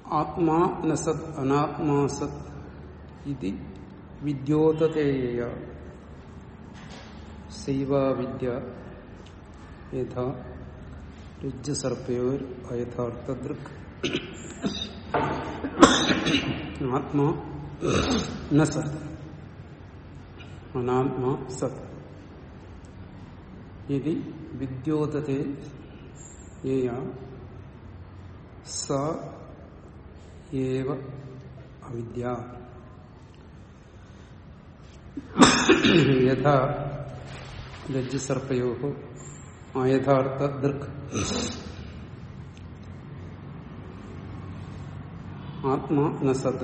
ആത്മാ നസത് അനാത്മാസത് ഇത് വിദ്യോതതേയ ശൈവാവിദ്യ യഥാ രുജ്ജസർപ്പയോർ അയഥാർത്ഥദൃക് ആത്മാ ന സത് അനാത്മാ സത് ഇത് വിദ്യോതത്തെ സ ഏവ അവിദ്യ യഥാ രജ്ജുസർപ്പയോ അയഥാർത്ഥ ദൃക് ആത്മാ ന സത്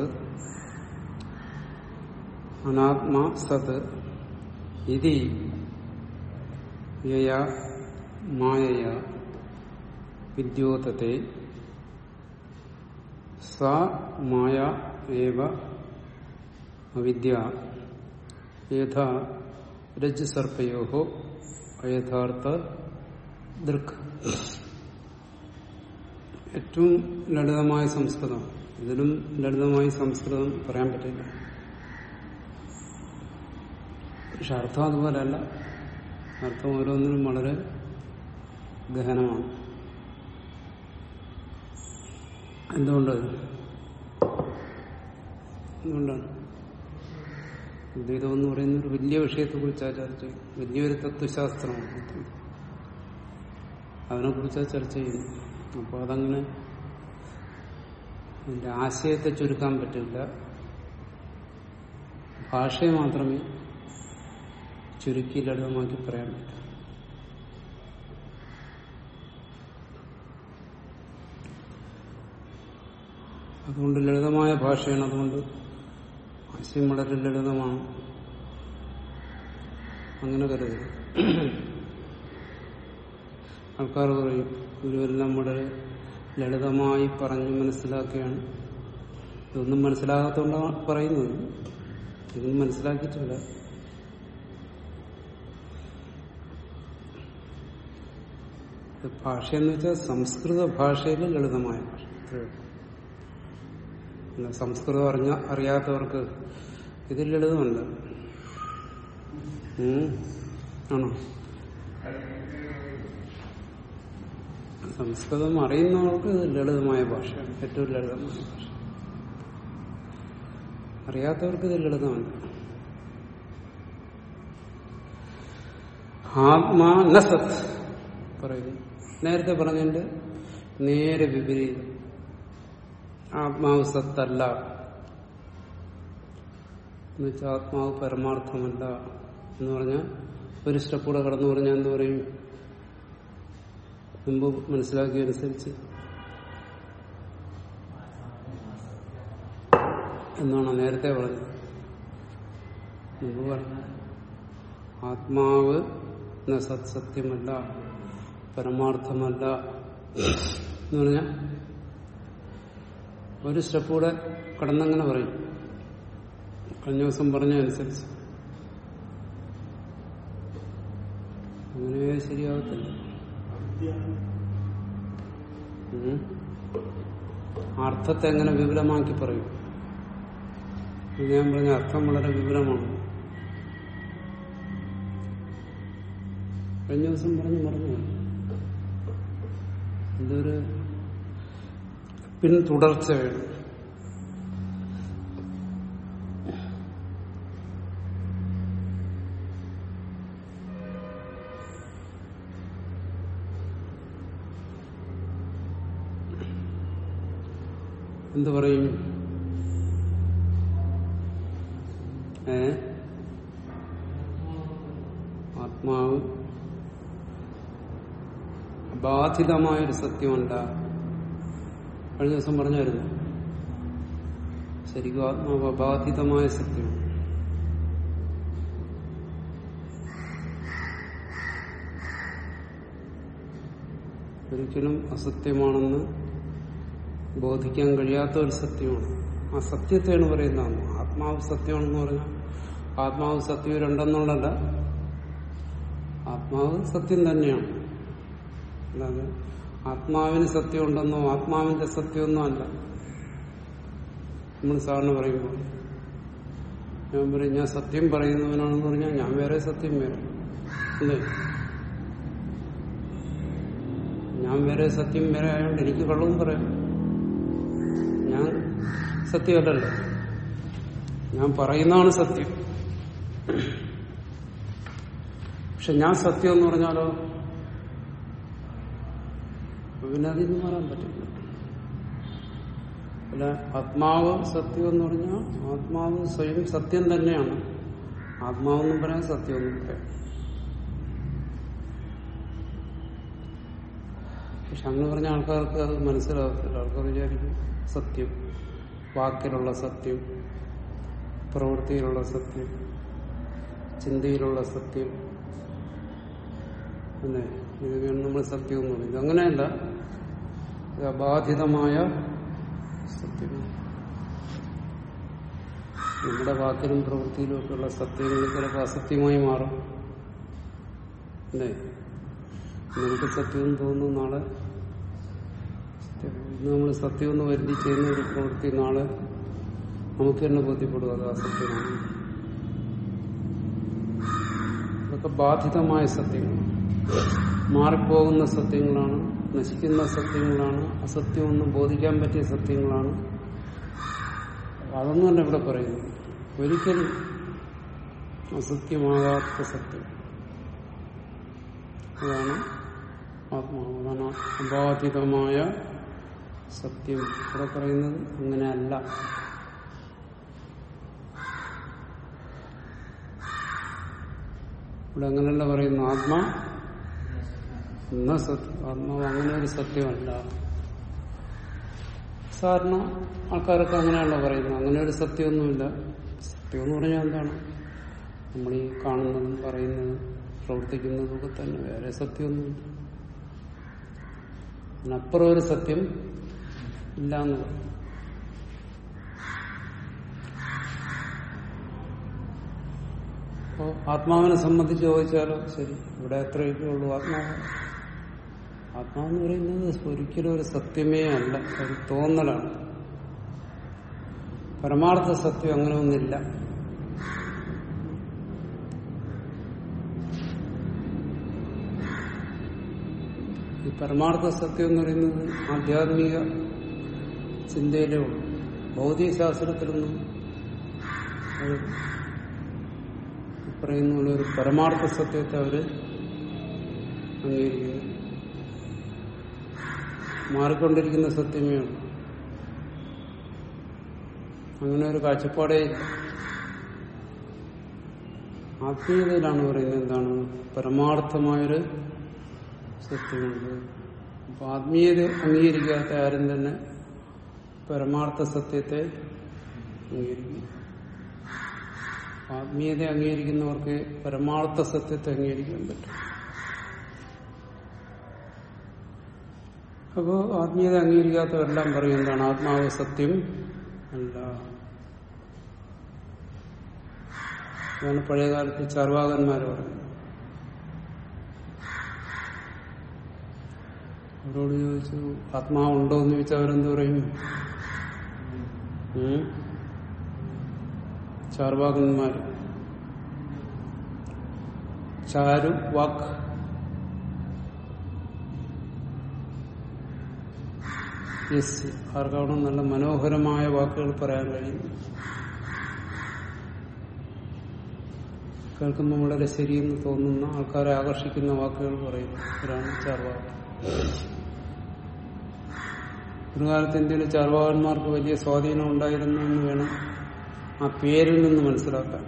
അനാത്മാ സത് ഇതി യയാ മായയാ വിദ്യോതത്തെ സ മായ ഏവ അവിദ്യ യഥാ രജ്ജുസർപ്പയോ അയഥാർത്ഥ ദൃക് ഏറ്റവും ലളിതമായ സംസ്കൃതം ഇതിലും ലളിതമായി സംസ്കൃതം പറയാൻ പറ്റില്ല പക്ഷെ അർത്ഥം അതുപോലെയല്ല അർത്ഥം ഓരോന്നിനും വളരെ ഗഹനമാണ് എന്തുകൊണ്ട് എന്തുകൊണ്ടാണ് അദ്വൈതം എന്ന് പറയുന്ന ഒരു വലിയ വിഷയത്തെ കുറിച്ചാണ് ചർച്ച ചെയ്യുന്നത് വലിയൊരു തത്വശാസ്ത്രമാണ് അതിനെക്കുറിച്ചാണ് ചർച്ച ചെയ്യുന്നത് അപ്പോൾ അതങ്ങനെ അതിന്റെ ആശയത്തെ ചുരുക്കാൻ പറ്റില്ല ഭാഷയെ മാത്രമേ ചുരുക്കി ലളിതമാക്കി പറയാൻ പറ്റൂ അതുകൊണ്ട് ലളിതമായ ഭാഷയാണ് അതുകൊണ്ട് ആശയം വളരെ ലളിതമാണ് അങ്ങനെ കരുതരുത് ആൾക്കാർ പറയും ഗുരുവെല്ലാം വളരെ ലളിതമായി പറഞ്ഞ് മനസ്സിലാക്കുകയാണ് ഇതൊന്നും മനസ്സിലാകാത്തോണ്ടാണ് പറയുന്നത് ഇതൊന്നും മനസ്സിലാക്കിയിട്ടില്ല ഭാഷ എന്ന് വെച്ചാൽ സംസ്കൃത ഭാഷയിൽ ലളിതമായ ഭാഷ അല്ല സംസ്കൃതം അറിഞ്ഞ അറിയാത്തവർക്ക് ഇത് ലളിതമല്ല ആണോ സംസ്കൃതം അറിയുന്നവർക്ക് ഇത് ലളിതമായ ഭാഷയാണ് ഏറ്റവും ലളിതമായ ഭാഷ അറിയാത്തവർക്ക് ഇത് ലളിതമല്ല ആത്മാ നസത് പറയുന്നു നേരത്തെ പറഞ്ഞതിന്റെ നേരെ വിപരീതം ആത്മാവ് സത്തല്ല എന്നുവെച്ചാൽ ആത്മാവ് പരമാർത്ഥമല്ല എന്ന് പറഞ്ഞാൽ ഒരു സ്റ്റെപ്പ് കൂടെ കടന്നു പറഞ്ഞാൽ എന്ത് പറയും മുമ്പ് മനസ്സിലാക്കിയതനുസരിച്ച് എന്നാണ് നേരത്തെ പറഞ്ഞത് മുമ്പ് പറഞ്ഞ ആത്മാവ് സത് സത്യമല്ല പരമാർത്ഥമല്ല എന്ന് പറഞ്ഞാൽ ഒരു സ്റ്റെപ്പ് കൂടെ കടന്നങ്ങനെ പറയും കഴിഞ്ഞ ദിവസം പറഞ്ഞതനുസരിച്ച് അങ്ങനെ ശരിയാകത്തില്ല അർത്ഥത്തെ എങ്ങനെ വിപുലമാക്കി പറയും ഇത് ഞാൻ പറഞ്ഞ അർത്ഥം വളരെ വിപുലമാണ് കഴിഞ്ഞ ദിവസം പറഞ്ഞു മറന്നു ഇതൊരു പിന്തുടർച്ച വേണം എന്തു പറയും ഏ ആത്മാവ് അബാധിതമായൊരു സത്യമല്ല കഴിഞ്ഞ ദിവസം പറഞ്ഞായിരുന്നു ശരിക്കും ആത്മാവ് അബാധിതമായ സത്യമാണ് ഒരിക്കലും അസത്യമാണെന്ന് ബോധിക്കാൻ കഴിയാത്ത ഒരു സത്യമാണ് ആ സത്യത്തെയാണ് പറയുന്നത് ആത്മാവ് സത്യമാണെന്ന് പറഞ്ഞാൽ ആത്മാവ് സത്യം രണ്ടെന്നുള്ളതല്ല ആത്മാവ് സത്യം തന്നെയാണ് അല്ലാതെ ആത്മാവിന് സത്യമുണ്ടെന്നോ ആത്മാവിന്റെ സത്യമൊന്നും അല്ല നമ്മൾ സാറിന് പറയുമ്പോൾ ഞാൻ പറയും ഞാൻ സത്യം പറയുന്നവനാണെന്ന് പറഞ്ഞാൽ ഞാൻ വേറെ സത്യം വേറെ അല്ലേ ഞാൻ വേറെ സത്യം വേറെ ആയതുകൊണ്ട് എനിക്ക് കള്ളവും പറയാം ഞാൻ സത്യമല്ലല്ലോ ഞാൻ പറയുന്നതാണ് സത്യം പക്ഷെ ഞാൻ സത്യം എന്ന് പറഞ്ഞാലോ അപ്പൊ പിന്നെ അതിന് മാറാൻ പറ്റില്ല അല്ല ആത്മാവ് സത്യം എന്ന് പറഞ്ഞാൽ ആത്മാവ് സ്വയം സത്യം തന്നെയാണ് ആത്മാവെന്നും പറയാം സത്യമെന്നും പറയാം പക്ഷെ അങ്ങനെ പറഞ്ഞ ആൾക്കാർക്ക് അത് മനസ്സിലാകത്തില്ല ആൾക്കാർ വിചാരിക്കും സത്യം വാക്കിലുള്ള സത്യം പ്രവൃത്തിയിലുള്ള സത്യം ചിന്തയിലുള്ള സത്യം അല്ലേ ഇതൊക്കെയാണ് നമ്മൾ സത്യം എന്ന് പറയുന്നത് അങ്ങനെയല്ല ഇത് അബാധിതമായ സത്യം നമ്മുടെ വാക്കിലും പ്രവൃത്തിയിലും ഒക്കെയുള്ള സത്യങ്ങൾ ചിലപ്പോൾ അസത്യമായി മാറും അല്ലേ നമുക്ക് സത്യം തോന്നുന്നു നാളെ സത്യം. ഇന്ന് നമ്മൾ സത്യം എന്ന് വരുത്തി ചെയ്യുന്ന ഒരു പ്രവൃത്തി നാളെ നമുക്ക് തന്നെ ബോധ്യപ്പെടും അത് അസത്യമാണ് അതൊക്കെ ബാധിതമായ സത്യങ്ങൾ മാറിപ്പോകുന്ന സത്യങ്ങളാണ് നശിക്കുന്ന സത്യങ്ങളാണ് അസത്യമെന്ന് ബോധിക്കാൻ പറ്റിയ സത്യങ്ങളാണ് അതൊന്നുമല്ല ഇവിടെ പറയുന്നത് ഒരിക്കലും അസത്യമാകാത്ത സത്യം അതാണ് ആത്മാവ് അതാണ് അബാധിതമായ സത്യം ഇവിടെ പറയുന്നത് അങ്ങനെയല്ല ഇവിടെ അങ്ങനെയല്ല പറയുന്നു ആത്മാ എന്ന സത്യം ആത്മാവ് അങ്ങനെ ഒരു സത്യമല്ല സാധാരണ ആൾക്കാരൊക്കെ അങ്ങനെയാണല്ലോ പറയുന്നത് അങ്ങനെ ഒരു സത്യമൊന്നുമില്ല സത്യം എന്ന് പറഞ്ഞാൽ എന്താണ് നമ്മൾ ഈ കാണുന്നതും പറയുന്നതും പ്രവർത്തിക്കുന്നതും ഒക്കെ തന്നെ വേറെ സത്യമൊന്നുമില്ല അതിനപ്പുറം ഒരു സത്യം ഇല്ല എന്നുള്ളത് അപ്പോ ആത്മാവിനെ സംബന്ധിച്ച് ചോദിച്ചാലോ ശരി ഇവിടെ എത്രയൊക്കെ ഉള്ളൂ ആത്മാവ് ആത്മാവെന്ന് പറയുന്നത് ഒരിക്കലും ഒരു സത്യമേ അല്ല ഒരു തോന്നലാണ് പരമാർത്ഥ സത്യം അങ്ങനെ ഒന്നില്ല ഈ പരമാർത്ഥ സത്യം എന്ന് പറയുന്നത് ആധ്യാത്മിക ചിന്തയിലേ ഉള്ളൂ ഭൗതിക ശാസ്ത്രത്തിലൊന്നും അത് ഈ പറയുന്ന പോലെ ഒരു പരമാർത്ഥ സത്യത്തെ അവര് അംഗീകരിക്കുന്നു മാറിക്കൊണ്ടിരിക്കുന്ന സത്യമേ ഉള്ളൂ അങ്ങനെ ഒരു കാഴ്ചപ്പാടേ ഇല്ല ആത്മീയതയിലാണ് പറയുന്നത് എന്താണ് പരമാർത്ഥമായൊരു സത്യമുണ്ട് അപ്പൊ ആത്മീയത അംഗീകരിക്കാത്ത ആരും തന്നെ പരമാർത്ഥ സത്യത്തെ അംഗീകരിക്കും ആത്മീയത അംഗീകരിക്കുന്നവർക്ക് പരമാർത്ഥ സത്യത്തെ അംഗീകരിക്കാൻ പറ്റും അപ്പോ ആത്മീയത അംഗീകരിക്കാത്തവരെല്ലാം പറയും എന്താണ് ആത്മാവ് സത്യം അല്ല അതാണ് പഴയകാലത്ത് ചാർവാകന്മാർ പറയുന്നത് അവരോട് ചോദിച്ചു ആത്മാവുണ്ടോ എന്ന് ചോദിച്ചാൽ അവരെന്ത് പറയും ഉം? ചാർവാകന്മാര് ചാരു വാക്ക് യെസ് ആർക്കാണോ നല്ല മനോഹരമായ വാക്കുകൾ പറയാൻ കഴിയും കേൾക്കുമ്പോൾ വളരെ ശരിയെന്ന് തോന്നുന്ന ആൾക്കാരെ ആകർഷിക്കുന്ന വാക്കുകൾ പറയും ഒരാണ് ചാർവാകൻ ഒരു കാലത്ത് ഇന്ത്യയിലെ ചാർവാകന്മാർക്ക് വലിയ സ്വാധീനം ഉണ്ടായിരുന്നു എന്ന് വേണം ആ പേരിൽ നിന്ന് മനസ്സിലാക്കാൻ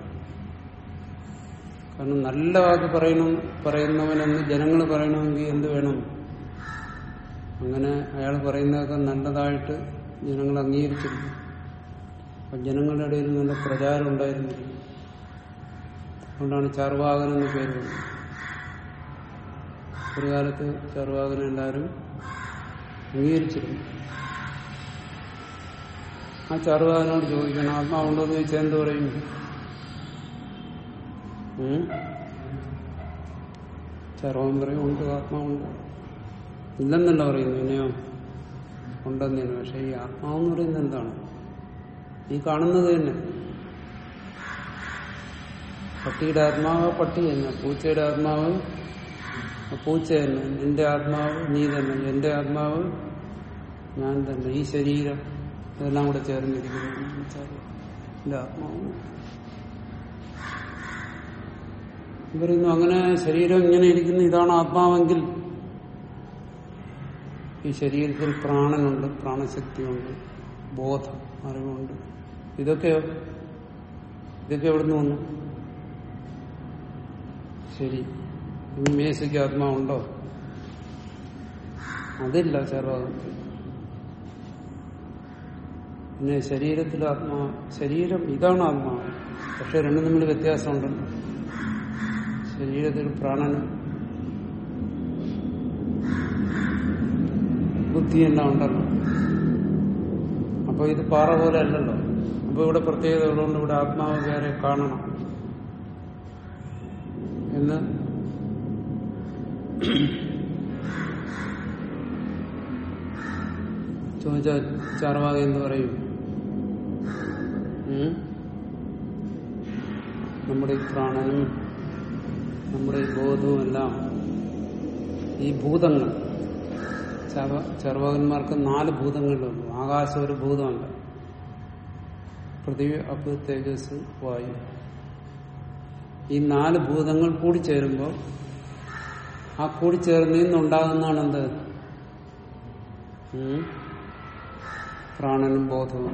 കാരണം നല്ല വാക്ക് പറയണം പറയുന്നവനെന്ന് ജനങ്ങൾ പറയണമെങ്കിൽ എന്ത് വേണം അങ്ങനെ അയാൾ പറയുന്നതൊക്കെ നല്ലതായിട്ട് ജനങ്ങൾ അംഗീകരിച്ചിരുന്നു അപ്പം ജനങ്ങളുടെ ഇടയിൽ നല്ല പ്രചാരം ഉണ്ടായിരുന്നില്ല അതുകൊണ്ടാണ് ചാർവാകൻ എന്ന് പേര് വന്നത് ഒരു കാലത്ത് ചാർവാകൻ എല്ലാവരും അംഗീകരിച്ചിരുന്നു ആ ചാർവാകനോട് ചോദിക്കണം ആത്മാവുണ്ടോ എന്ന് ചോദിച്ചാൽ എന്ത് പറയും ഉം? ചാർവാകൻ പറയും ഉണ്ട് ആത്മാവുണ്ട് ഇല്ലെന്നല്ല പറയുന്നു പിന്നെയോ ഉണ്ടെന്നേനു പക്ഷെ ഈ ആത്മാവെന്ന് പറയുന്നത് എന്താണ് ഈ കാണുന്നത് തന്നെ പട്ടിയുടെ ആത്മാവ് പട്ടി തന്നെ പൂച്ചയുടെ ആത്മാവ് പൂച്ച തന്നെ നിന്റെ ആത്മാവ് നീ തന്നെ എന്റെ ആത്മാവ് ഞാൻ തന്നെ ഈ ശരീരം ഇതെല്ലാം കൂടെ ചേർന്നിരിക്കുന്നു എന്ന് വെച്ചാൽ എന്റെ ആത്മാവ് ഇവരൊന്നും അങ്ങനെ ശരീരം ഇങ്ങനെ ഇരിക്കുന്നു ഇതാണ് ആത്മാവെങ്കിൽ ഈ ശരീരത്തിൽ പ്രാണനുണ്ട് പ്രാണശക്തിയുണ്ട് ബോധം അറിവുണ്ട് ഇതൊക്കെയോ ഇതൊക്കെ എവിടുന്ന് വന്നു ശരി ഇനി മേശയ്ക്ക് ആത്മാവുണ്ടോ അതില്ല സർവാഗത്തിൽ പിന്നെ ശരീരത്തിൽ ആത്മാ ശരീരം ഇതാണ് ആത്മാവ് പക്ഷെ രണ്ടും തമ്മിൽ വ്യത്യാസമുണ്ടല്ലോ ശരീരത്തിൽ പ്രാണനും ബുദ്ധി എല്ലാം ഉണ്ടല്ലോ അപ്പൊ ഇത് പാറ പോലെ അല്ലല്ലോ അപ്പൊ ഇവിടെ പ്രത്യേകത ഉള്ളതുകൊണ്ട് ഇവിടെ ആത്മാവ് വേറെ കാണണം എന്ന് ചോദിച്ചാൽ ചാർവാക എന്ത് പറയും ഉം? നമ്മുടെ ഈ പ്രാണനും നമ്മുടെ ഈ ബോധവും എല്ലാം ഈ ഭൂതങ്ങൾ ചർവ ചർവകന്മാർക്ക് നാല് ഭൂതങ്ങളുള്ളൂ ആകാശം ഒരു ഭൂതമല്ല പൃഥ്വി അപ്പ് തേജസ് വായു ഈ നാല് ഭൂതങ്ങൾ കൂടിച്ചേരുമ്പോൾ ആ കൂടിച്ചേർന്നതിൽ നിന്നുണ്ടാകുന്നതാണ് എന്ത് ഉം? പ്രാണനും ബോധവും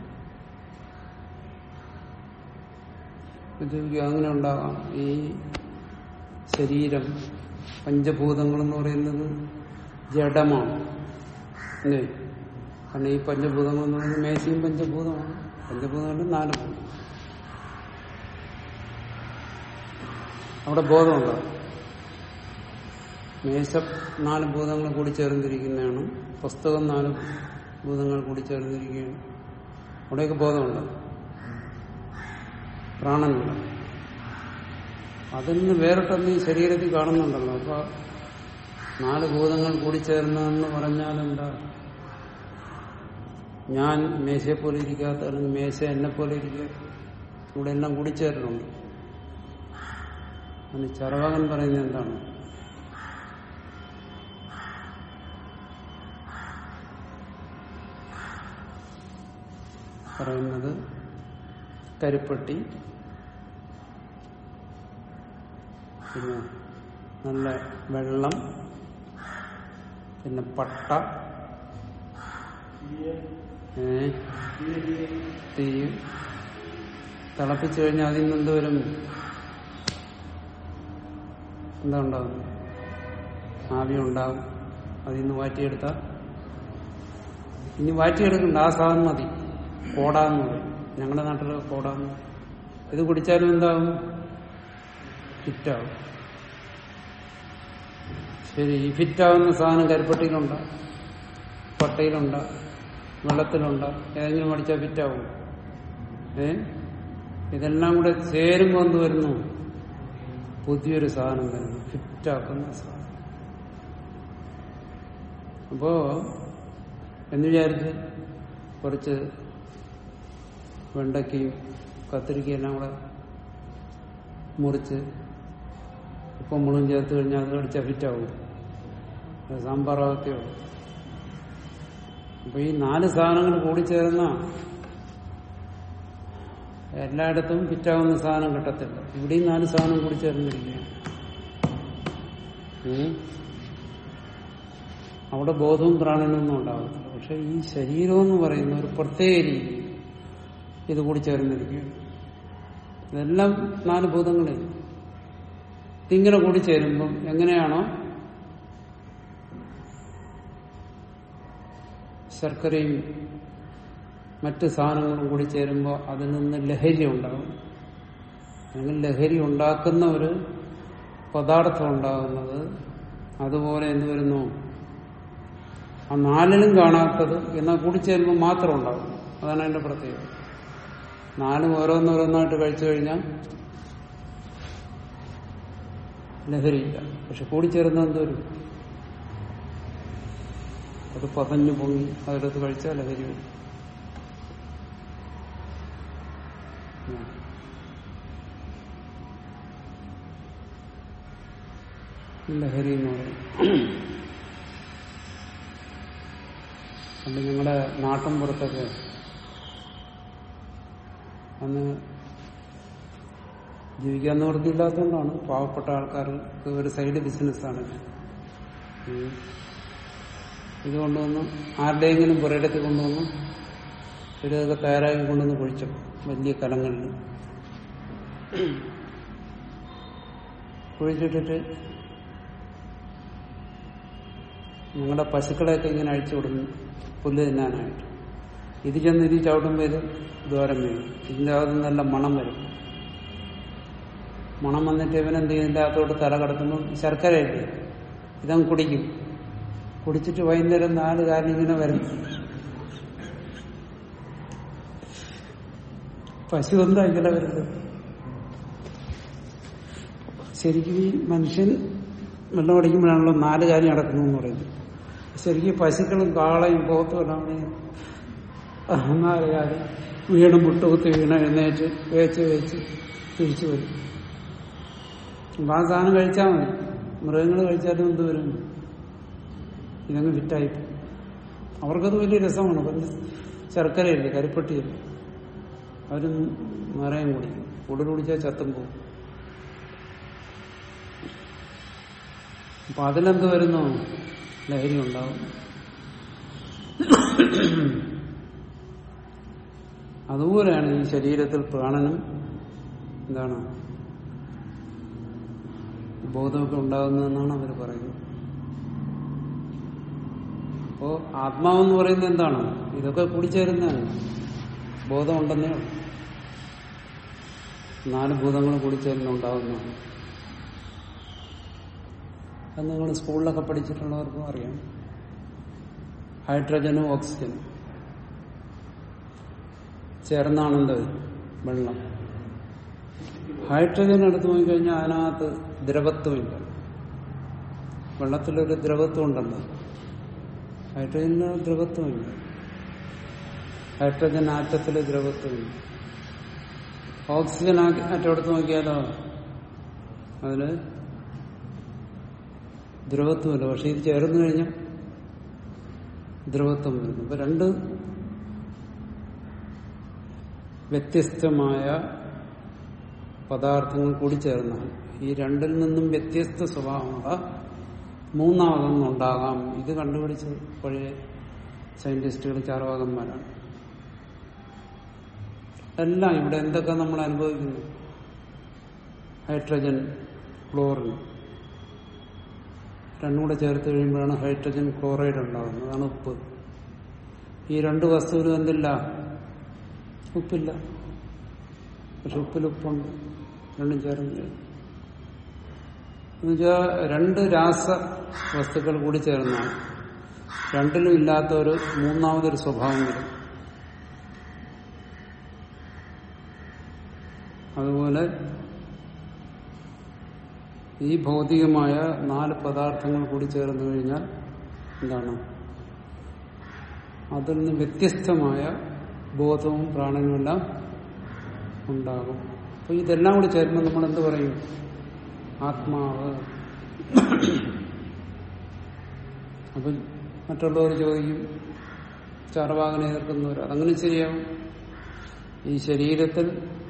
ചോദിക്കുക അങ്ങനെ ഉണ്ടാകാം ഈ ശരീരം പഞ്ചഭൂതങ്ങൾ എന്ന് പറയുന്നത് ജഡമാണ് അല്ലേ കാരണം ഈ പഞ്ചഭൂതങ്ങൾ എന്ന് പറയുന്നത് മേശയും പഞ്ചഭൂതമാണ് പഞ്ചഭൂതങ്ങളുടെ നാല് ഭൂതം അവിടെ ബോധമുണ്ടോ മേശ നാല് ഭൂതങ്ങൾ കൂടി ചേർന്നിരിക്കുന്നതാണ് പുസ്തകം നാല് ഭൂതങ്ങൾ കൂടി ചേർന്നിരിക്കുകയാണ് അവിടെയൊക്കെ ബോധമുണ്ട് പ്രാണനുണ്ട് അതിൽ നിന്ന് വേറിട്ടൊന്ന് ഈ ശരീരത്തിൽ കാണുന്നുണ്ടല്ലോ അപ്പൊ നാല് ഭൂതങ്ങൾ കൂടി ചേർന്നതെന്ന് പറഞ്ഞാൽ എന്താ ഞാൻ മേശയെ പോലെ ഇരിക്കാത്ത അല്ലെങ്കിൽ മേശ എന്നെ പോലെ ഇരിക്കുക ഇവിടെ എല്ലാം കൂടി ചേരുന്നുണ്ട് അതിന് ചറവകൻ പറയുന്നത് എന്താണ് പറയുന്നത് കരിപ്പട്ടി പിന്നെ നല്ല വെള്ളം പിന്നെ പട്ട ഏ തീ തിളപ്പിച്ചു കഴിഞ്ഞാൽ അതിൽ നിന്ന് എന്ത് വരും എന്താ ഉണ്ടാവും ആവി ഉണ്ടാവും അതിൽ നിന്ന് വാറ്റിയെടുത്ത ഇനി വാറ്റിയെടുക്കണ്ട ആ സാധനം മതി കോടാന്ന് പറയും ഞങ്ങളുടെ നാട്ടിൽ കോടാന്ന് പറയും. ഇത് കുടിച്ചാലും എന്താവും ഫിറ്റാവും ശരി ഈ ഫിറ്റാവുന്ന സാധനം കരിപ്പട്ടിയിലുണ്ട് പട്ടയിലുണ്ട് വെള്ളത്തിലുണ്ട് ഏതെങ്കിലും അടിച്ചാൽ ഫിറ്റാവും ഏ ഇതെല്ലാം കൂടെ ചേരുമ്പോൾ എന്ത് വരുന്നു പുതിയൊരു സാധനം വരുന്നു ഫിറ്റാക്കുന്ന സാധനം അപ്പോ എന്ന് വിചാരിച്ച് കുറച്ച് വെണ്ടയ്ക്കയും കത്തിരിക്കയും എല്ലാം കൂടെ മുറിച്ച് ഉപ്പം മുളും ചേർത്ത് കഴിഞ്ഞാൽ അത് അടിച്ചാൽ ഫിറ്റാവും അത് സാമ്പാറാകത്തേ ഉള്ളൂ അപ്പൊ ഈ നാല് സാധനങ്ങൾ കൂടിച്ചേർന്ന എല്ലായിടത്തും ഫിറ്റാവുന്ന സാധനം കിട്ടത്തില്ല ഇവിടെയും നാല് സാധനം കൂടി ചേർന്നിരിക്കുകയാണ് ഉം. അവിടെ ബോധവും പ്രാണനൊന്നും ഉണ്ടാകത്തില്ല പക്ഷെ ഈ ശരീരം എന്ന് പറയുന്ന ഒരു പ്രത്യേക രീതി ഇത് കൂടി ചേർന്നിരിക്കുകയാണ് ഇതെല്ലാം നാല് ഭൂതങ്ങളെ ഇതിങ്ങനെ കൂടി ചേരുമ്പം എങ്ങനെയാണോ ശർക്കരയും മറ്റ് സാധനങ്ങളും കൂടി ചേരുമ്പോൾ അതിൽ നിന്ന് ലഹരി ഉണ്ടാകും അല്ലെങ്കിൽ ലഹരി ഉണ്ടാക്കുന്ന ഒരു പദാർത്ഥം ഉണ്ടാകുന്നത് അതുപോലെ എന്ത് വരുന്നു ആ നാലിലും കാണാത്തത് എന്നാൽ കൂടിച്ചേരുമ്പോൾ മാത്രം ഉണ്ടാകും അതാണ് അതിന്റെ പ്രത്യേകത നാലും ഓരോന്നോരോന്നായിട്ട് കഴിച്ചു കഴിഞ്ഞാൽ ലഹരിയില്ല പക്ഷെ കൂടിച്ചേരുന്ന എന്തോരും അത് പതഞ്ഞു പൊങ്ങി അതിടത്ത് കഴിച്ചാൽ ലഹരി വരും ലഹരി എന്ന് പറയും പണ്ട് ഞങ്ങളുടെ നാട്ടിൻ പുറത്തൊക്കെ അന്ന് ജീവിക്കാൻ നിവൃത്തിയില്ലാത്തതുകൊണ്ടാണ് പാവപ്പെട്ട ആൾക്കാർക്ക് ഒരു സൈഡ് ബിസിനസ്സാണ് ഉം. ഇത് കൊണ്ടുവന്ന് ആരുടെയെങ്കിലും പുരയിടത്തിൽ കൊണ്ടുവന്ന് ഇതൊക്കെ തയ്യാറാക്കി കൊണ്ടുവന്ന് കുഴിച്ചു വലിയ കലങ്ങളിൽ കുഴിച്ചിട്ടിട്ട് ഞങ്ങളുടെ പശുക്കളെയൊക്കെ ഇങ്ങനെ അഴിച്ചു വിടുന്നു പുല്ല് തിന്നാനായിട്ട് ഇത് ചെന്ന് ഇത് ചവിട്ടുമ്പോൾ ഇത് ദ്വാരം വീഴും ഇതിൻ്റെ അകത്ത് നല്ല മണം വരും മണം വന്നിട്ട് ഇവനെന്ത് ചെയ്യും ഇതിൻ്റെ അകത്തോട്ട് തല കടത്തുമ്പോൾ ശർക്കരയില്ലേ ഇതങ്ങ് കുടിക്കും കുടിച്ചിട്ട് വൈകുന്നേരം നാല് കാലം ഇങ്ങനെ വരും പശു എന്താ ഇങ്ങനെ വരുന്നത് ശരിക്കും ഈ മനുഷ്യൻ വെള്ളം അടിക്കുമ്പോഴാണല്ലോ നാല് കാര്യം നടക്കുന്നു എന്ന് പറയുന്നത് ശരിക്കും പശുക്കളും കാളയും പോത്തും എല്ലാം കൂടി നാല് കാര്യം വീണ് മുട്ടുകുത്തി വീണ എഴുന്നേറ്റ് വേച്ച് വേച്ച് തിരിച്ചു വരും അപ്പൊ ആ സാധനം കഴിച്ചാൽ മതി മൃഗങ്ങൾ കഴിച്ചാലും എന്ത് വരും ഇതങ്ങ് ഫിറ്റായി പോകും. അവർക്കത് വലിയ രസമാണ് പഞ്ച ശർക്കരയില്ലേ കരിപ്പട്ടിയില്ലേ അവരും നിറയും കുടിക്കും കൂടുതൽ കുടിച്ചാൽ ചത്തും പോകും അപ്പൊ അതിലെന്ത് വരുന്നു ലഹരി ഉണ്ടാവും അതുപോലെയാണ് ഈ ശരീരത്തിൽ പ്രാണനും എന്താണ് ബോധമൊക്കെ ഉണ്ടാകുന്നതെന്നാണ് അവർ പറയുന്നത് അപ്പോ ആത്മാവെന്ന് പറയുന്നത് എന്താണ് ഇതൊക്കെ കൂടിച്ചേരുന്നതാണ് ബോധമുണ്ടെന്നേ ഉള്ളൂ നാല് ഭൂതങ്ങൾ കൂടിച്ചേരുന്നുണ്ടാകുന്നതാണ് അത് നിങ്ങൾ സ്കൂളിലൊക്കെ പഠിച്ചിട്ടുള്ളവർക്കും അറിയാം ഹൈഡ്രജനും ഓക്സിജനും ചേർന്നാണ് എന്ത് വെള്ളം ഹൈഡ്രജൻ എടുത്തു നോക്കിക്കഴിഞ്ഞാൽ അതിനകത്ത് ദ്രവത്വമില്ല വെള്ളത്തിലൊരു ദ്രവത്വം ഉണ്ടല്ലോ ഹൈഡ്രജന് ദ്രവത്വമില്ല ഹൈഡ്രജൻ ആറ്റത്തിൽ ദ്രവത്വമില്ല ഓക്സിജൻ ആറ്റം എടുത്ത് നോക്കിയാലോ അതിന് ദ്രവത്വമില്ല പക്ഷെ ഇത് ചേർന്ന് കഴിഞ്ഞാൽ ദ്രവത്വം വരുന്നു അപ്പൊ രണ്ട് വ്യത്യസ്തമായ പദാർത്ഥങ്ങൾ കൂടി ചേർന്നാൽ ഈ രണ്ടിൽ നിന്നും വ്യത്യസ്ത സ്വഭാവമുള്ള മൂന്നാമതൊന്നുണ്ടാകാം ഇത് കണ്ടുപിടിച്ച് പഴയ സയന്റിസ്റ്റുകൾ ചാർവാകന്മാരാണ് എല്ലാം ഇവിടെ എന്തൊക്കെ നമ്മൾ അനുഭവിക്കുന്നു ഹൈഡ്രജൻ ക്ലോറിൻ രണ്ടും കൂടെ ചേർത്ത് കഴിയുമ്പോഴാണ് ഹൈഡ്രജൻ ക്ലോറൈഡ് ഉണ്ടാകുന്നത് അതാണ് ഉപ്പ് ഈ രണ്ട് വസ്തുവിലും എന്തില്ല ഉപ്പില്ല പക്ഷെ ഉപ്പിൽ ഉപ്പുണ്ട് രണ്ടും ചേർന്ന് എന്നുവെച്ചാൽ രണ്ട് രാസ വസ്തുക്കൾ കൂടി ചേർന്നാൽ രണ്ടിലും ഇല്ലാത്ത ഒരു മൂന്നാമതൊരു സ്വഭാവം വരും അതുപോലെ ഈ ഭൗതികമായ നാല് പദാർത്ഥങ്ങൾ കൂടി ചേർന്ന് കഴിഞ്ഞാൽ എന്താണ് അതിൽ നിന്ന് വ്യത്യസ്തമായ ബോധവും പ്രാണനുമെല്ലാം ഉണ്ടാകും അപ്പൊ ഇതെല്ലാം കൂടി ചേരുമ്പോൾ നമ്മൾ എന്ത് പറയും ആത്മാവ് അപ്പൊ മറ്റുള്ളവർ ചോദിക്കും ചാർവാകനെ എതിർക്കുന്നവർ അതങ്ങനെ ശരിയാവും ഈ ശരീരത്തിൽ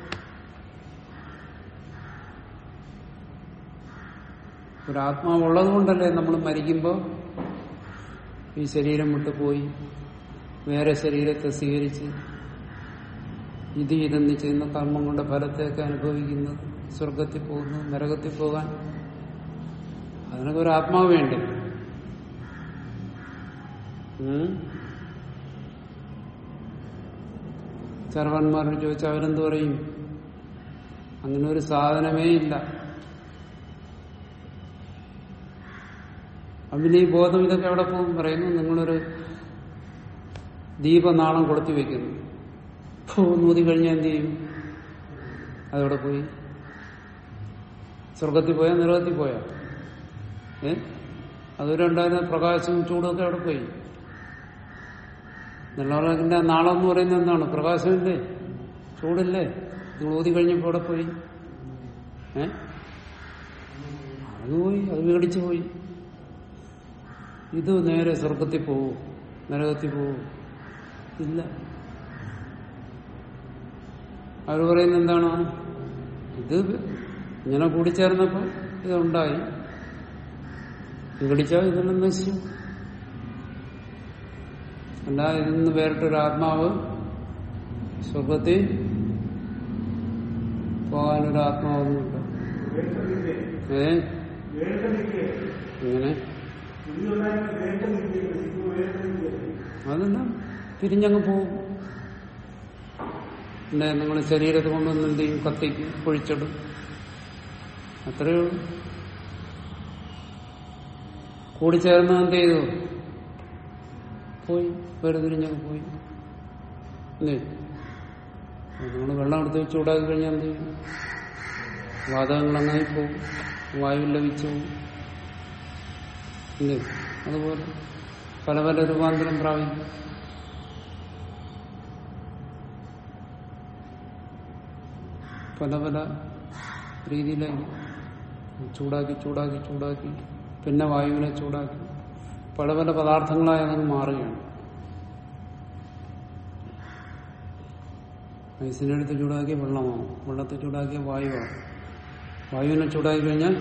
ഒരു ആത്മാവുള്ളത് കൊണ്ടല്ലേ നമ്മൾ മരിക്കുമ്പോൾ ഈ ശരീരം വിട്ടുപോയി വേറെ ശരീരത്തെ സ്വീകരിച്ച് ഇത് ഇതെന്ന് ചെയ്യുന്ന കർമ്മം കൊണ്ട് ഫലത്തെയൊക്കെ അനുഭവിക്കുന്നത് സ്വർഗത്തിൽ പോകുന്നു നരകത്തിൽ പോകാൻ അതിനൊക്കെ ഒരു ആത്മാവ് വേണ്ടേ ഉം? സർവന്മാരോട് ചോദിച്ചാൽ അവരെന്ത് പറയും അങ്ങനെ ഒരു സാധനമേ ഇല്ല അതിന് ഈ ബോധം ഇതൊക്കെ എവിടെ പോകും പറയുന്നു നിങ്ങളൊരു ദീപനാളം കൊളുത്തി വെക്കുന്നു ഫൂ, നൂതി കഴിഞ്ഞാൽ എന്ത് ചെയ്യും അതെവിടെ പോയി സ്വർഗത്തിൽ പോയാ നിറകത്തിൽ പോയാ ഏ അതുവരെ ഉണ്ടായിരുന്ന പ്രകാശവും ചൂടും ഒക്കെ അവിടെ പോയി നിലവിളക്കിന്റെ നാളം എന്ന് പറയുന്നത് എന്താണ് പ്രകാശമില്ലേ ചൂടില്ലേ നിങ്ങൾ ഓതി കഴിഞ്ഞപ്പോ അവിടെ പോയി ഏ അത് പോയി അത് മേടിച്ചു പോയി ഇത് നേരെ സ്വർഗത്തിൽ പോവും നരകത്തിൽ പോവും ഇല്ല അവർ പറയുന്നത് എന്താണ് ഇത് ഇങ്ങനെ കൂടിച്ചേർന്നപ്പോ ഇതുണ്ടായി വിഘടിച്ചാൽ ഇതെല്ലാം നശിച്ചു അല്ല ഇതിൽ നിന്ന് വേറിട്ടൊരു ആത്മാവ് സ്വർഗത്തിൽ പോകാനൊരു ആത്മാവൊന്നുമില്ല ഏ എങ്ങനെ അതെല്ലാം തിരിഞ്ഞങ്ങ് പോവും പിന്നെ നിങ്ങൾ ശരീരത്തെ കൊണ്ടുവന്ന് എന്ത് ചെയ്യും കത്തിക്കും പൊഴിച്ചിടും അത്രയേ ഉള്ളൂ കൂടിച്ചേർന്ന് എന്ത് ചെയ്തു പോയി വേറെ തിരിഞ്ഞങ്ങ് പോയി അല്ലേ നിങ്ങൾ വെള്ളം എടുത്ത് വെച്ച് ചൂടാക്കി കഴിഞ്ഞാൽ എന്ത് ചെയ്യും വാതകങ്ങൾ അങ്ങനെ പോവും വായു ലഭിച്ചു പോവും ഇല്ലേ അതുപോലെ പല പല രൂപാന്തരം പ്രാപിക്കും പല പല രീതിയിലേക്ക് ചൂടാക്കി ചൂടാക്കി ചൂടാക്കി പിന്നെ വായുവിനെ ചൂടാക്കി പല പല പദാർത്ഥങ്ങളായി അതങ്ങ് മാറുകയാണ് ഐസിനെടുത്ത് ചൂടാക്കിയ വെള്ളമാവും വെള്ളത്തെ ചൂടാക്കിയ വായുവാകും വായുവിനെ ചൂടാക്കി കഴിഞ്ഞാൽ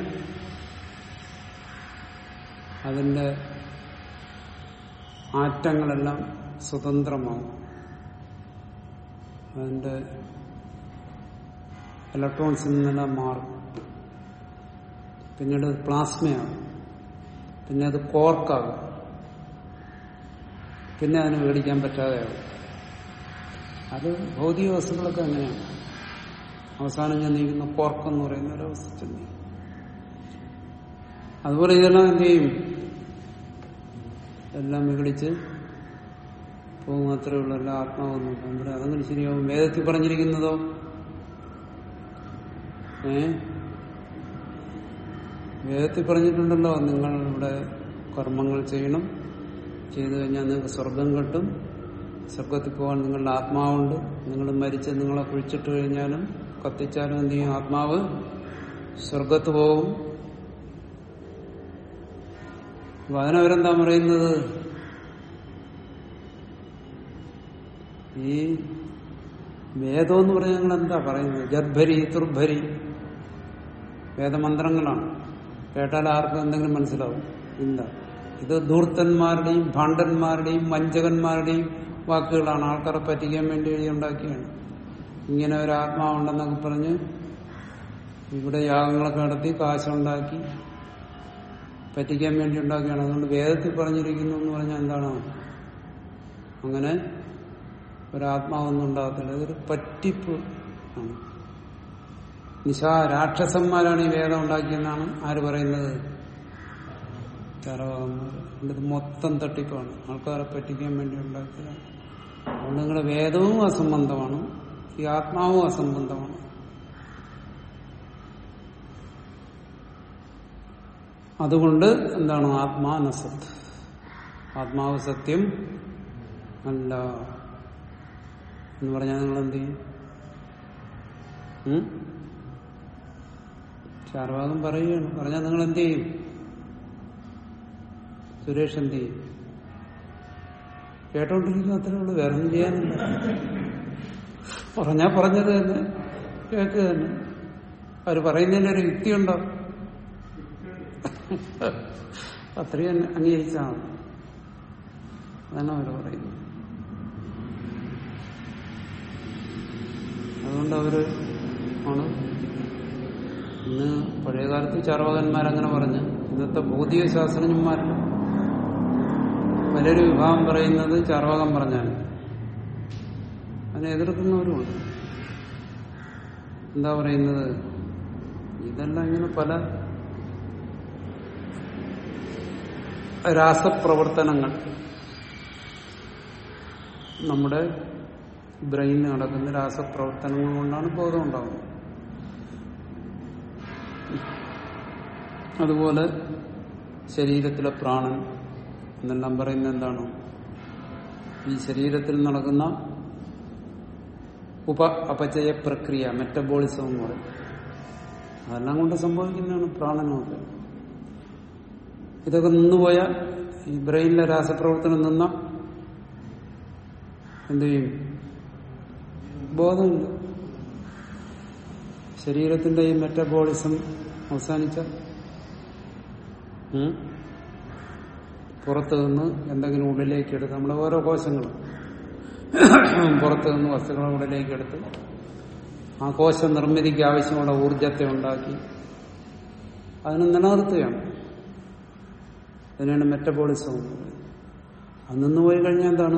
അതിന്റെ ആറ്റങ്ങളെല്ലാം സ്വതന്ത്രമാവും അതിന്റെ ഇലക്ട്രോൺസിൽ നിന്നെല്ലാം മാറും പിന്നീട് പ്ലാസ്മയാകും പിന്നെ അത് കോർക്കാകും പിന്നെ അതിന് മേടിക്കാൻ പറ്റാതെയാകും അത് ഭൗതിക വസ്തുക്കളൊക്കെ അങ്ങനെയാണ് അവസാനം ചെന്നിരിക്കുന്ന കോർക്ക് എന്ന് പറയുന്ന ഒരവസ്ഥ ചെന്നി അതുപോലെ ഇതെല്ലാം എന്ത് ചെയ്യും എല്ലാം വിഘടിച്ച് പോകും അത്രേ ഉള്ളൂ എല്ലാ ആത്മാവൊന്നും അന്നേരം അതങ്ങനെ ശരിയാവും വേദത്തിൽ പറഞ്ഞിരിക്കുന്നതോ ഏ വേദത്തിൽ പറഞ്ഞിട്ടുണ്ടല്ലോ നിങ്ങൾ ഇവിടെ കർമ്മങ്ങൾ ചെയ്യണം ചെയ്തു കഴിഞ്ഞാൽ നിങ്ങൾക്ക് സ്വർഗം കിട്ടും സ്വർഗത്തിൽ പോകാൻ നിങ്ങളുടെ ആത്മാവുണ്ട് നിങ്ങൾ മരിച്ച് നിങ്ങളെ കുഴിച്ചിട്ട് കഴിഞ്ഞാലും കത്തിച്ചാലും എന്ത് ചെയ്യും ആത്മാവ് സ്വർഗത്ത് പോകും അപ്പൊ അതിനവരെന്താ പറയുന്നത് ഈ വേദം എന്ന് പറഞ്ഞാൽ നിങ്ങൾ എന്താ പറയുന്നത് ജർഭരി തുർഭരി വേദമന്ത്രങ്ങളാണ് കേട്ടാൽ ആർക്കും എന്തെങ്കിലും മനസ്സിലാവും ഇല്ല ഇത് ധൂർത്തന്മാരുടെയും ഭാണ്ഡന്മാരുടെയും വഞ്ചകന്മാരുടെയും വാക്കുകളാണ് ആൾക്കാരെ പറ്റിക്കാൻ വേണ്ടി എഴുതി ഉണ്ടാക്കിയാണ് ഇങ്ങനെ ഒരു ആത്മാവുണ്ടെന്നൊക്കെ പറഞ്ഞ് ഇവിടെ യാഗങ്ങളൊക്കെ നടത്തി കാശുണ്ടാക്കി പറ്റിക്കാൻ വേണ്ടി ഉണ്ടാക്കുകയാണ് അതുകൊണ്ട് വേദത്തിൽ പറഞ്ഞിരിക്കുന്നു എന്ന് പറഞ്ഞാൽ എന്താണ് അങ്ങനെ ഒരാത്മാവൊന്നും ഉണ്ടാകത്തില്ല ഇതൊരു പറ്റിപ്പ് ആണ് നിശാ രാക്ഷസന്മാരാണ് ഈ വേദം ഉണ്ടാക്കിയെന്നാണ് ആര് പറയുന്നത് ചാരവാകന്മാർ ഇത് മൊത്തം തട്ടിപ്പാണ് ആൾക്കാരെ പറ്റിക്കാൻ വേണ്ടി ഉണ്ടാക്കിയതാണ് അതുകൊണ്ട് നിങ്ങളുടെ വേദവും അസംബന്ധമാണ് ഈ ആത്മാവും അസംബന്ധമാണ് അതുകൊണ്ട് എന്താണ് ആത്മാനസത്ത് ആത്മാവ് സത്യം അല്ല എന്ന് പറഞ്ഞാൽ നിങ്ങൾ എന്ത് ചെയ്യും ഉം? ചാർവാകം പറയുകയാണ് പറഞ്ഞാൽ നിങ്ങൾ എന്ത് ചെയ്യും സുരേഷ് എന്ത് ചെയ്യും കേട്ടോണ്ടിരിക്കുന്ന അത്രേ ഉള്ളൂ വേറെ ഒന്നും ചെയ്യാനില്ല പറഞ്ഞാ പറഞ്ഞത് തന്നെ കേൾക്കുക തന്നെ അവർ പറയുന്നതിന് ഒരു യുക്തിയുണ്ടോ അത്രയും തന്നെ അംഗീകരിച്ചാണ് അതാണ് അവർ പറയുന്നത് അതുകൊണ്ട് അവര് ആണ് ഇന്ന് പഴയകാലത്ത് ചാർവാകന്മാരങ്ങനെ പറഞ്ഞ് ഇന്നത്തെ ഭൗതിക ശാസ്ത്രജ്ഞന്മാരിൽ പലര് വിഭാഗം പറയുന്നത് ചാർവാകം പറഞ്ഞാൽ അതിനെ എതിർക്കുന്നവരുമുണ്ട് എന്താ പറയുന്നത് ഇതെല്ലാം ഇങ്ങനെ പല രാസപ്രവർത്തനങ്ങൾ നമ്മുടെ ബ്രെയിനിൽ നടക്കുന്ന രാസപ്രവർത്തനങ്ങൾ കൊണ്ടാണ് ബോധം ഉണ്ടാകുന്നത് അതുപോലെ ശരീരത്തിലെ പ്രാണൻ എന്നെല്ലാം പറയുന്നത് എന്താണ് ഈ ശരീരത്തിൽ നടക്കുന്ന ഉപ അപചയ പ്രക്രിയ മെറ്റബോളിസം എന്ന് പറയും അതെല്ലാം കൊണ്ട് സംഭവിക്കുന്നതാണ് പ്രാണനമൊക്കെ ഇതൊക്കെ നിന്നുപോയ ഈ ബ്രെയിനിലെ രാസപ്രവർത്തനം നിന്ന എന്ത് ചെയ്യും ബോധമില്ല ശരീരത്തിന്റെ ഈ മെറ്റബോളിസം അവസാനിച്ച ഉം, പുറത്തു നിന്ന് എന്തെങ്കിലും ഉള്ളിലേക്ക് എടുത്ത് നമ്മുടെ ഓരോ കോശങ്ങളും പുറത്തു നിന്ന് വസ്തുക്കളെ ഉള്ളിലേക്ക് എടുത്ത് ആ കോശ നിർമ്മിതിക്ക് ആവശ്യമുള്ള ഊർജത്തെ ഉണ്ടാക്കി അതിനെ നിലനിർത്തുകയാണ് അതിനാണ് മെറ്റബോളിസം എന്ന് പറയുന്നത് അത് നിന്ന് പോയി കഴിഞ്ഞാൽ എന്താണ്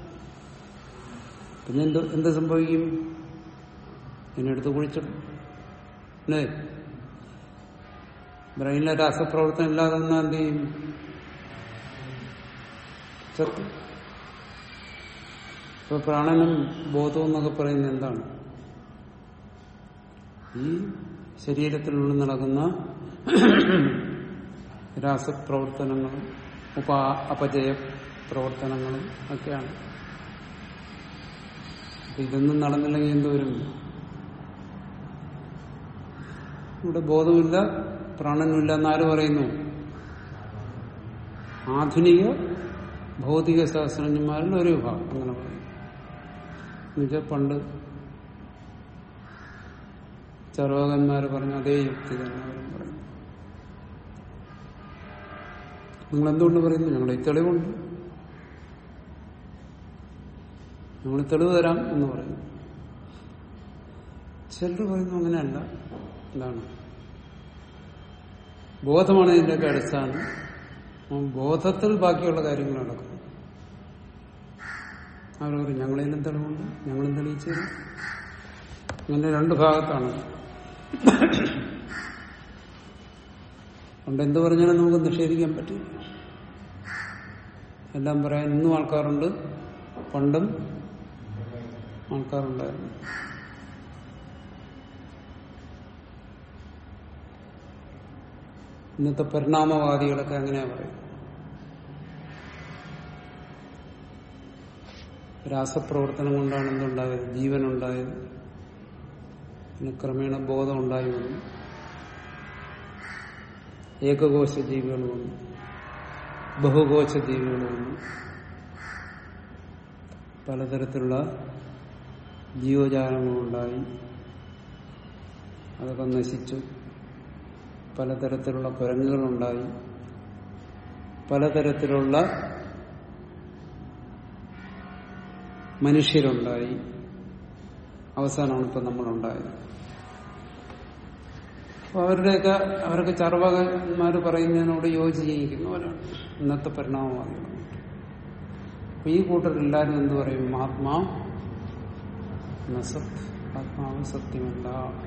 പിന്നെ എന്ത് എന്ത് സംഭവിക്കും ഇതിനെടുത്ത് കുഴിച്ചിടും അല്ലേ ബ്രെയിനിലെ രാസപ്രവർത്തനം ഇല്ലാതെ വന്നാൽ എന്ത് ചെയ്യും ചത്തു ഇപ്പൊ പ്രാണനും ബോധവും എന്നൊക്കെ പറയുന്നത് എന്താണ് ഈ ശരീരത്തിനുള്ളിൽ നടക്കുന്ന രാസപ്രവർത്തനങ്ങളും ഉപ അപജയ പ്രവർത്തനങ്ങളും ഒക്കെയാണ് അപ്പൊ ഇതൊന്നും നടന്നില്ലെങ്കിൽ എന്തോരും ഇവിടെ ബോധമില്ല പ്രാണനുമില്ല എന്നാര് പറയുന്നു ആധുനിക ഭൗതിക ശാസ്ത്രജ്ഞന്മാരിൽ ഒരു വിഭാഗം അങ്ങനെ പറയും എന്നുവെച്ചാൽ പണ്ട് ചർവകന്മാർ പറഞ്ഞ അതേ യുക്തി തന്നെ അവരും പറയുന്നു നിങ്ങൾ എന്തുകൊണ്ട് പറയുന്നു ഞങ്ങൾ ഈ തെളിവുണ്ട് ഞങ്ങൾ തെളിവ് തരാം എന്ന് പറയുന്നു ചിലർ പറയുന്നു അങ്ങനെയല്ല എന്താണ് ബോധമാണ് ഇതിന്റെയൊക്കെ അടിസ്ഥാനം ആ ബോധത്തിൽ ബാക്കിയുള്ള കാര്യങ്ങൾ നടക്കും അവർ പറയും ഞങ്ങളതിനും തെളിവുണ്ട് ഞങ്ങളും തെളിയിച്ചു തരും അങ്ങനെ രണ്ട് ഭാഗത്താണ് അതുകൊണ്ട് എന്ത് പറഞ്ഞാലും നമുക്ക് നിഷേധിക്കാൻ പറ്റില്ല എല്ലാം പറയാൻ ഇന്നും ആൾക്കാരുണ്ട് പണ്ടും ആൾക്കാരുണ്ടായിരുന്നു ഇന്നത്തെ പരിണാമവാദികളൊക്കെ അങ്ങനെയാ പറയും രാസപ്രവർത്തനം കൊണ്ടാണ് എന്തുണ്ടായത് ജീവനുണ്ടായത് പിന്നെ ക്രമേണ ബോധം ഉണ്ടായി വന്നു ഏകകോശ ജീവികൾ വന്നു ബഹുകോശ ജീവികൾ വന്നു പലതരത്തിലുള്ള ജീവജാലങ്ങളുണ്ടായി അതൊക്കെ നശിച്ചു പലതരത്തിലുള്ള കുരങ്ങുകളുണ്ടായി പലതരത്തിലുള്ള മനുഷ്യരുണ്ടായി അവസാനമാണ് ഇപ്പം നമ്മളുണ്ടായത് അപ്പൊ അവരുടെയൊക്കെ അവരൊക്കെ ചർവകന്മാർ പറയുന്നതിനോട് യോജിച്ചിരിക്കുന്നവരാണ് ഇന്നത്തെ പരിണാമവാദികൾ അപ്പൊ ഈ കൂട്ടരെല്ലാവരും എന്ത് പറയും ആത്മാ നസത് ആത്മാവ് സത്യമല്ല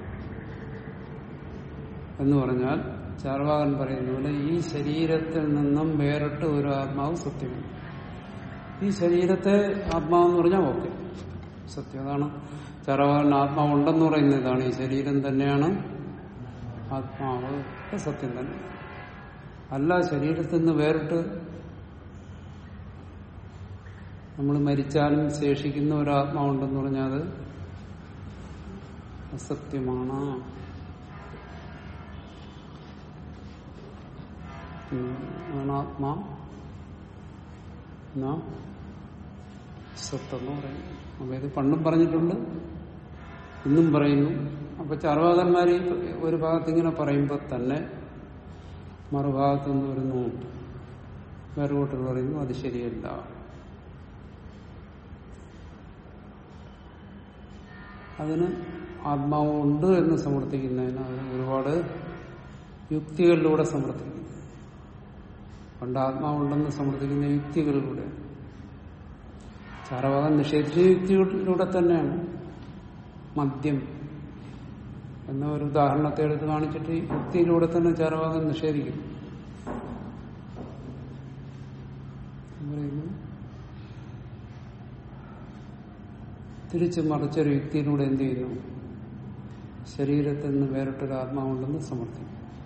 എന്ന് പറഞ്ഞാൽ ചാർവാകൻ പറയുന്ന പോലെ ഈ ശരീരത്തിൽ നിന്നും വേറിട്ട് ഒരു ആത്മാവ് സത്യമാണ് ഈ ശരീരത്തെ ആത്മാവെന്ന് പറഞ്ഞാൽ ഓക്കെ സത്യം അതാണ് ചാർവാകൻ ആത്മാവ് ഉണ്ടെന്ന് പറയുന്നത് ഇതാണ് ഈ ശരീരം തന്നെയാണ് ആത്മാവ് ഒക്കെ സത്യം തന്നെ അല്ല ശരീരത്തിൽ നിന്ന് വേറിട്ട് നമ്മൾ മരിച്ചാലും ശേഷിക്കുന്ന ഒരു ആത്മാവുണ്ടെന്ന് പറഞ്ഞാൽ അത് അസത്യമാണ് ആത്മാ സത്തെന്ന് പറയുന്നു അപ്പൊ ഇത് പണ്ടും പറഞ്ഞിട്ടുണ്ട് ഇന്നും പറയുന്നു അപ്പൊ ചർവാകന്മാർ ഒരു ഭാഗത്ത് ഇങ്ങനെ പറയുമ്പോൾ തന്നെ മറുഭാഗത്ത് നിന്ന് വരുന്നു വേറെ കൂട്ടർ പറയുന്നു അത് ശരിയല്ല അതിന് ആത്മാവ് ഉണ്ട് എന്ന് സമർത്ഥിക്കുന്നതിന് അതിന് ഒരുപാട് യുക്തികളിലൂടെ സമർത്ഥിക്കുന്നു പണ്ട് ആത്മാവുണ്ടെന്ന് സമർത്ഥിക്കുന്ന യുക്തികളിലൂടെ ചാരവാദം നിഷേധിച്ച യുക്തികളിലൂടെ തന്നെയാണ് മദ്യം എന്ന ഒരു ഉദാഹരണത്തെ എടുത്ത് കാണിച്ചിട്ട് യുക്തിയിലൂടെ തന്നെ ചാരവാദം നിഷേധിക്കുന്നു പറയുന്നു തിരിച്ച് മറിച്ചൊരു യുക്തിയിലൂടെ എന്ത് ചെയ്യുന്നു ശരീരത്തിൽ നിന്ന് വേറിട്ടൊരു ആത്മാവുണ്ടെന്ന് സമർത്ഥിക്കും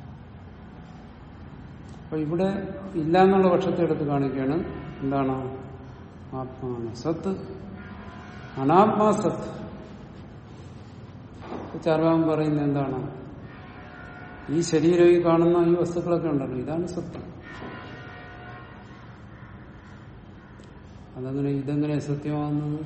അപ്പൊ ഇവിടെ ഇല്ല എന്നുള്ള പക്ഷത്തെ എടുത്ത് കാണിക്കുകയാണ് എന്താണ് ആത്മാവാണ് സത്ത് അനാത്മാ സത്ത് ചാർവാകൻ പറയുന്നത് എന്താണ് ഈ ശരീരം ഈ കാണുന്ന ഈ വസ്തുക്കളൊക്കെ ഉണ്ടല്ലോ ഇതാണ് സത്യം അതങ്ങനെ ഇതെങ്ങനെ സത്യമാകുന്നത്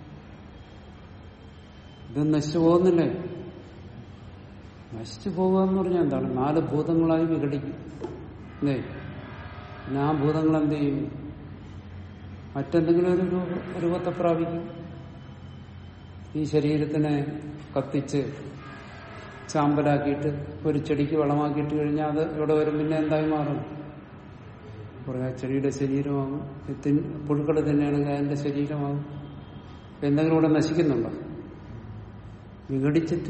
ഇത് നശിച്ചു പോകുന്നില്ലേ നശിച്ചു പോകുക എന്ന് പറഞ്ഞാൽ എന്താണ് നാല് ഭൂതങ്ങളായി വിഘടിക്കും അല്ലേ പിന്നെ ആ ഭൂതങ്ങൾ എന്ത് ചെയ്യും മറ്റെന്തെങ്കിലും ഒരു രൂപ രൂപത്തെ പ്രാപിക്കും ഈ ശരീരത്തിനെ കത്തിച്ച് ചാമ്പലാക്കിയിട്ട് ഒരു ചെടിക്ക് വളമാക്കിയിട്ട് കഴിഞ്ഞാൽ അത് ഇവിടെ വരും പിന്നെ എന്തായി മാറും കുറെ ആ ചെടിയുടെ ശരീരമാകും എത്തി- പുഴുക്കൾ തന്നെയാണെങ്കിൽ അതിന്റെ ശരീരമാകും എന്തെങ്കിലും ഇവിടെ നശിക്കുന്നുണ്ടോ വിഘടിച്ചിട്ട്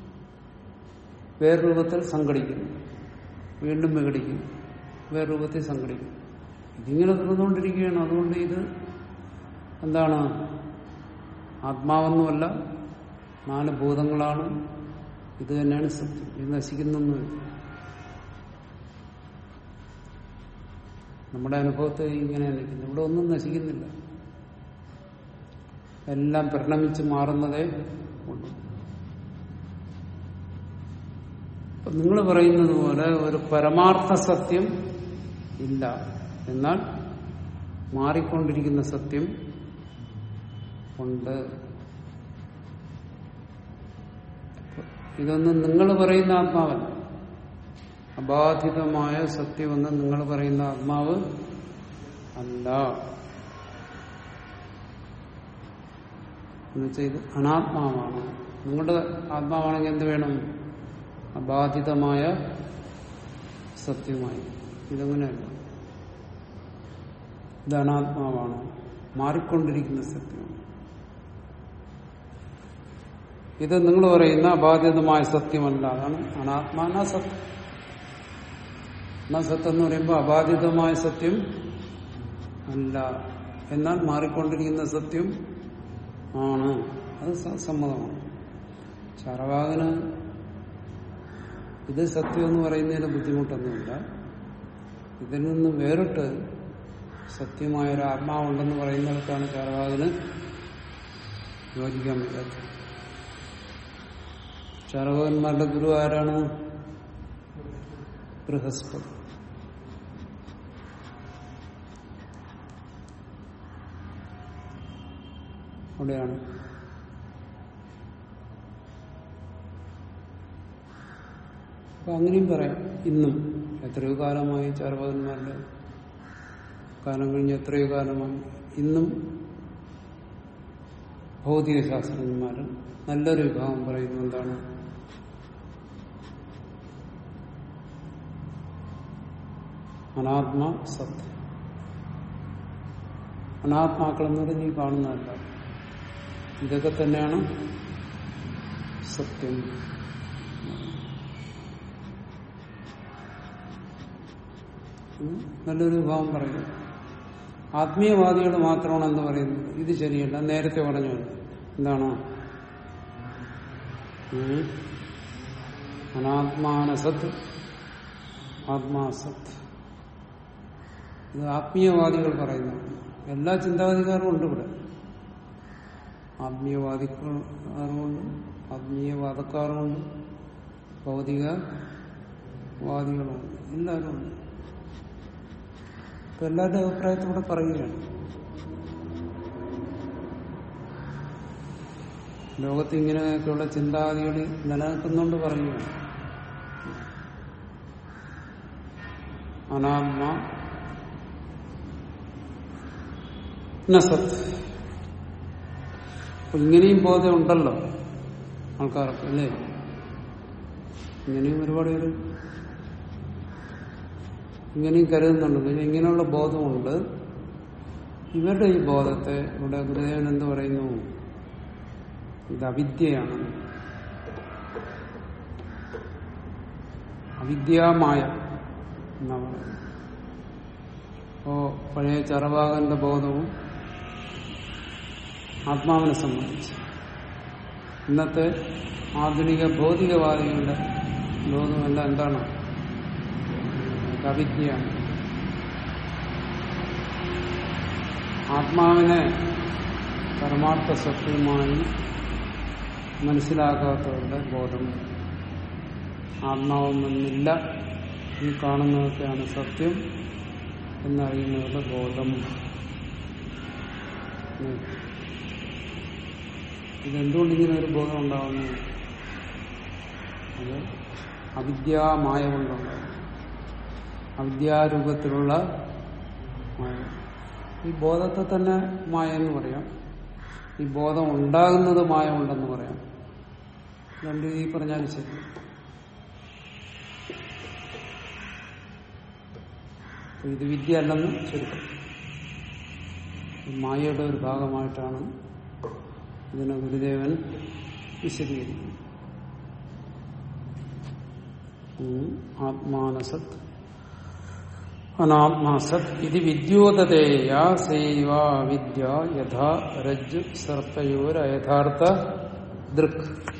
വേറെ രൂപത്തിൽ സംഘടിക്കുന്നു വീണ്ടും വിഘടിക്കും വേറെ രൂപത്തിൽ സംഘടിക്കും ഇതിങ്ങനെ തീർന്നുകൊണ്ടിരിക്കുകയാണ് അതുകൊണ്ട് ഇത് എന്താണ് ആത്മാവൊന്നുമല്ല നാല് ഭൂതങ്ങളാണ് ഇത് തന്നെയാണ് സത്യം ഇത് നശിക്കുന്നൊന്നുമില്ല നമ്മുടെ അനുഭവത്തെ ഇങ്ങനെ നിൽക്കുന്നു ഇവിടെ ഒന്നും നശിക്കുന്നില്ല എല്ലാം പരിണമിച്ച് മാറുന്നതേ ഉള്ളൂ നിങ്ങൾ പറയുന്നത് പോലെ ഒരു പരമാർത്ഥ സത്യം ഇല്ല എന്നാൽ മാറിക്കൊണ്ടിരിക്കുന്ന സത്യം ഉണ്ട് ഇതൊന്നും നിങ്ങൾ പറയുന്ന ആത്മാവല്ല അബാധിതമായ സത്യമെന്ന് നിങ്ങൾ പറയുന്ന ആത്മാവ് അല്ല എന്നുവെച്ചാൽ ഇത് അനാത്മാവാണ് നിങ്ങളുടെ ആത്മാവാണെങ്കിൽ എന്ത് വേണം അബാധിതമായ സത്യമായി ഇതങ്ങനെയല്ല ഇത് അനാത്മാവാണ് മാറിക്കൊണ്ടിരിക്കുന്ന സത്യമാണ് ഇത് നിങ്ങൾ പറയുന്ന അബാധിതമായ സത്യമല്ല അതാണ് അനാത്മാന സത്യം സത്യം എന്ന് പറയുമ്പോൾ അബാധിതമായ സത്യം അല്ല എന്നാൽ മാറിക്കൊണ്ടിരിക്കുന്ന സത്യം ആണ് അത് സ- സമ്മതമാണ് ചാറവാകന് ഇത് സത്യം എന്ന് പറയുന്നതിന് ബുദ്ധിമുട്ടൊന്നുമില്ല ഇതിൽ നിന്ന് വേറിട്ട് സത്യമായ ഒരു ആത്മാവുണ്ടെന്ന് പറയുന്നിടത്താണ് ചാറവാകന് യോജിക്കാൻ പറ്റാത്തത് ചാറവാകന്മാരുടെ ഗുരു ആരാണ് ബൃഹസ്പതി അവിടെയാണ് അപ്പൊ അങ്ങനെയും പറയാം ഇന്നും എത്രയോ കാലമായി ചാർവാകന്മാരുടെ കാലം കഴിഞ്ഞ് എത്രയോ കാലമായി ഇന്നും ഭൗതിക ശാസ്ത്രജ്ഞന്മാർ നല്ലൊരു വിഭാഗം പറയുന്നത് എന്താണ് അനാത്മ സത്ത് അനാത്മാക്കളെന്ന് പറഞ്ഞ് ഈ കാണുന്നതല്ല ഇതൊക്കെ തന്നെയാണ് സത്യം എന്ന് നല്ലൊരു വിഭാഗം പറയുന്നു ആത്മീയവാദികൾ മാത്രമാണ് എന്ന് പറയുന്നത് ഇത് ശരിയല്ല നേരത്തെ പറഞ്ഞു എന്താണ് ഉം. അനാത്മാനസത്ത് ആത്മാസത്ത് ഇത് ആത്മീയവാദികൾ പറയുന്നതാണ് എല്ലാ ചിന്താഗതിക്കാരും ഉണ്ട് ഇവിടെ ആത്മീയവാദിക്കാരുമുണ്ട് ആത്മീയവാദക്കാരുമുണ്ട് ഭൗതിക വാദികളുമുണ്ട് എല്ലാവരും ഉണ്ട് ഇപ്പൊ എല്ലാവരുടെ അഭിപ്രായത്തോടെ പറയുകയാണ് ലോകത്ത് ഇങ്ങനെയൊക്കെയുള്ള ചിന്താഗതികൾ നിലനിൽക്കുന്നുണ്ട് പറയുകയാണ് അനാത്മ നസത്ത് അപ്പൊ ഇങ്ങനെയും ബോധം ഉണ്ടല്ലോ ആൾക്കാർക്ക് അല്ലേ ഇങ്ങനെയും ഒരുപാട് പേര് ഇങ്ങനെയും കരുതുന്നുണ്ട് പിന്നെ ഇങ്ങനെയുള്ള ബോധമുണ്ട് ഇവരുടെ ഈ ബോധത്തെ ഇവിടെ ഗുരുദേവൻ എന്ത് പറയുന്നു ഇത് അവിദ്യയാണ് അവിദ്യാമായ എന്നാ പറയുന്നത് അപ്പോ പഴയ ചറവാകന്റെ ബോധവും ആത്മാവിനെ സംബന്ധിച്ച് ഇന്നത്തെ ആധുനിക ഭൗതികവാദികളുടെ ബോധമെല്ലാം എന്താണ് അവിദ്യയാണ് ആത്മാവിനെ പരമാർത്ഥ സത്യമായി മനസ്സിലാക്കാത്തവരുടെ ബോധം ആത്മാവൊന്നില്ല ഈ കാണുന്നതൊക്കെയാണ് സത്യം എന്നറിയുന്നവരുടെ ബോധം ഉം. ഇതെന്തുകൊണ്ട് ഇങ്ങനെ ഒരു ബോധം ഉണ്ടാകുന്നു അത് അവിദ്യാമായ കൊണ്ടുണ്ടാകും അവിദ്യാരൂപത്തിലുള്ള മായ ഈ ബോധത്തെ തന്നെ മായ എന്ന് പറയാം ഈ ബോധം ഉണ്ടാകുന്നത് മായ ഉണ്ടെന്ന് പറയാം രണ്ട് രീതി പറഞ്ഞാലും ശരി അപ്പൊ ഇത് വിദ്യ അല്ലെന്ന് ചുരുക്കം ഈ മായയുടെ ഒരു ഭാഗമായിട്ടാണ് ഇതിനെ ഗുരുദേവൻ വിശദീകരിക്കുന്നത് ഉം. ആത്മാനസത് അനാത്മാസത് ഇത് വിദ്യോതതേയ സേവ വിദ്യ യഥാ രജ്ജു സർപ്പയോരയഥാർത്ഥ ദൃക്